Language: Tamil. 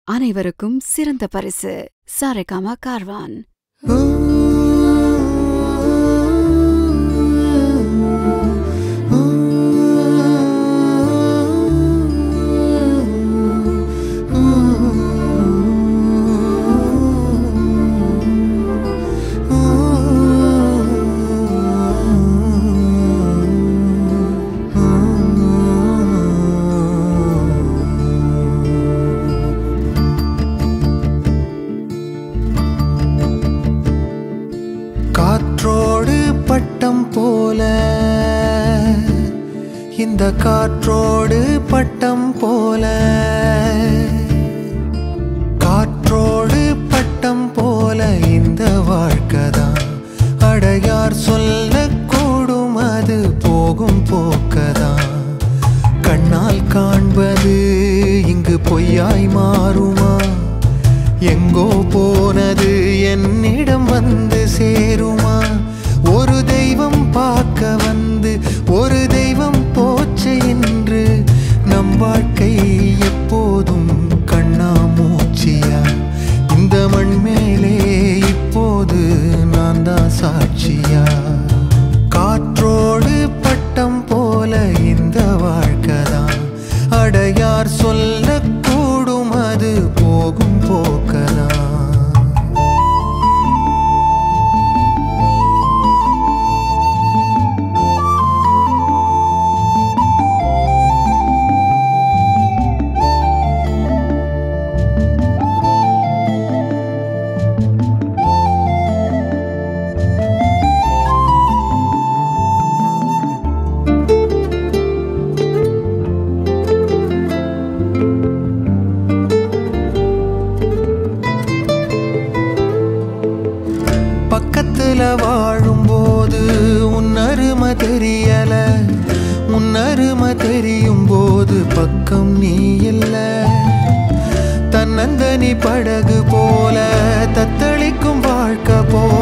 அனைவருக்கும் சிறந்த பரிசு சாரேகாமா கார்வான் காற்றோடு பட்டம் போல இந்த காற்றோடு பட்டம் போல காற்றோடு பட்டம் போல இந்த வாழ்க்கைதான் அடையார் சொல்லக்கூடும் அது போகும் போக்கதான் கண்ணால் காண்பது இங்கு பொய்யாய் மாறுமா எங்கோ போனது என்னிடம் வந்து சேருமா ஒரு தெய்வம் பார்க்க வந்து ஒரு தெய்வம் போச்சு என்று நம் வாழ்க்கை எப்போதும் கண்ணாமூச்சியா இந்த மண் மேலே இப்போது நான் தான் சாட்சியா காற்றோடு பட்டம் போல இந்த வாழ்க்கைதான் அடையார் சொல்லக்கூடும் அது போகும் போக்கதான் பக்கத்துல வாழும்போது உன் அருமை தெரியல உன் அருமை தெரியும் போது பக்கம் நீ இல்ல தன்னந்தனி படகு போல தத்தளிக்கும் வாழ்க்கை போல